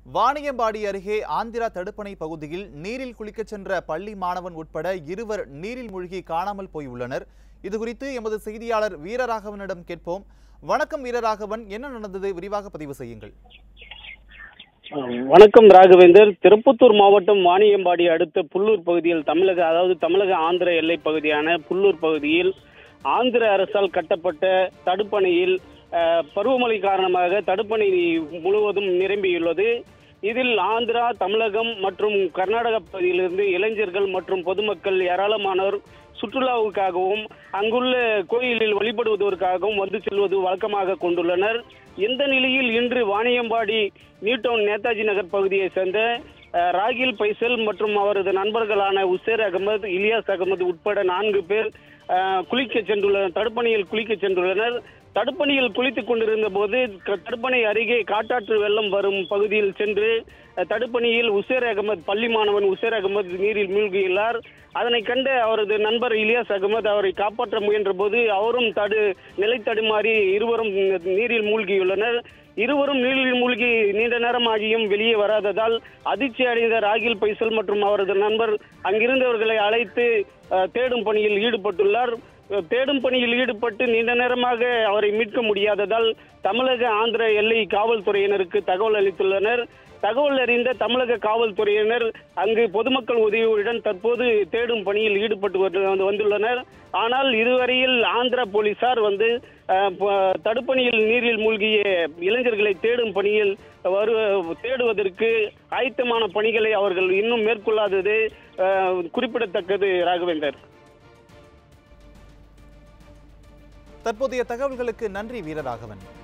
வாணியம்பாடி அருகே ஆந்திரா தடுப்பணை பகுதியில் நீரில் குளிக்கச் சென்ற பள்ளி மாணவன் உட்பட இருவர் நீரில் மூழ்கி காணாமல் போய் உள்ளனர் இதுகுறித்து எமது செய்தியாளர் வீரராகவனிடம் கேட்போம் வணக்கம் வீரராகவன் என்ன நடந்தது விரிவாக பதிவு செய்யுங்கள் வணக்கம் ராகவேந்தர் திருப்பத்தூர் மாவட்டம் வாணியம்பாடி அடுத்த புல்லூர் பகுதியில் தமிழக அதாவது தமிழக ஆந்திர எல்லை பகுதியான புல்லூர் பகுதியில் ஆந்திர அரசால் கட்டப்பட்ட தடுப்பணையில் அஹ், பருவமழை காரணமாக தடுப்பணை முழுவதும் நிரம்பியுள்ளது இதில் ஆந்திரா தமிழகம் மற்றும் கர்நாடக பகுதியிலிருந்து இளைஞர்கள் மற்றும் பொதுமக்கள் ஏராளமானோர் சுற்றுலாவுக்காகவும் அங்குள்ள கோயிலில் வழிபடுவதற்காகவும் வந்து செல்வது வழக்கமாக கொண்டுள்ளனர் இந்த நிலையில் இன்று வாணியம்பாடி நியூடவுன் நேதாஜி நகர் பகுதியை சேர்ந்த அஹ், ராகில் பைசல் மற்றும் அவரது நண்பர்களான உசேர் அகமது இலியாஸ் அகமது உட்பட நான்கு பேர் அஹ், குளிக்க சென்றுள்ளனர் தடுப்பணையில் குளிக்க சென்றுள்ளனர் தடுப்பணையில் குளித்துக் கொண்டிருந்த போது க- தடுப்பணை அருகே காட்டாற்று வெள்ளம் வரும் பகுதியில் சென்று அஹ், தடுப்பணையில் உசேர் அகமது பள்ளி மாணவன் உசேர் அகமது நீரில் மூழ்கியுள்ளார் அதனை கண்ட அவரது நண்பர் இலியாஸ் அகமது அவரை காப்பாற்ற முயன்ற போது அவரும் தடு நிலை தடுமாறி இருவரும் நீரில் மூழ்கியுள்ளனர் இருவரும் நீரில் மூழ்கி நீண்ட நேரம் ஆகியும் வெளியே வராததால் அதிர்ச்சி அடைந்த ராகில் பைசல் மற்றும் அவரது நண்பர் அங்கிருந்தவர்களை அழைத்து அஹ், தேடும் பணியில் ஈடுபட்டுள்ளார் அஹ், தேடும் பணியில் ஈடுபட்டு நீண்ட நேரமாக அவரை மீட்க முடியாததால் தமிழக ஆந்திர எல்லை காவல்துறையினருக்கு தகவல் அளித்துள்ளனர் தகவல் அறிந்த தமிழக காவல்துறையினர் அங்கு பொதுமக்கள் உதவியுடன் தற்போது தேடும் பணியில் ஈடுபட்டு வந்து- வந்து- வந்துள்ளனர் ஆனால் இதுவரையில் ஆந்திர போலீசார் வந்து அஹ், ப- தடுப்பணியில் நீரில் மூழ்கிய இளைஞர்களை தேடும் பணியில் வரு தேடுவதற்கு ஆயத்தமான பணிகளை அவர்கள் இன்னும் மேற்கொள்ளாதது அஹ், குறிப்பிடத்தக்கது ராகவேந்தர் தற்போதைய தகவல்களுக்கு நன்றி வீரராகவன்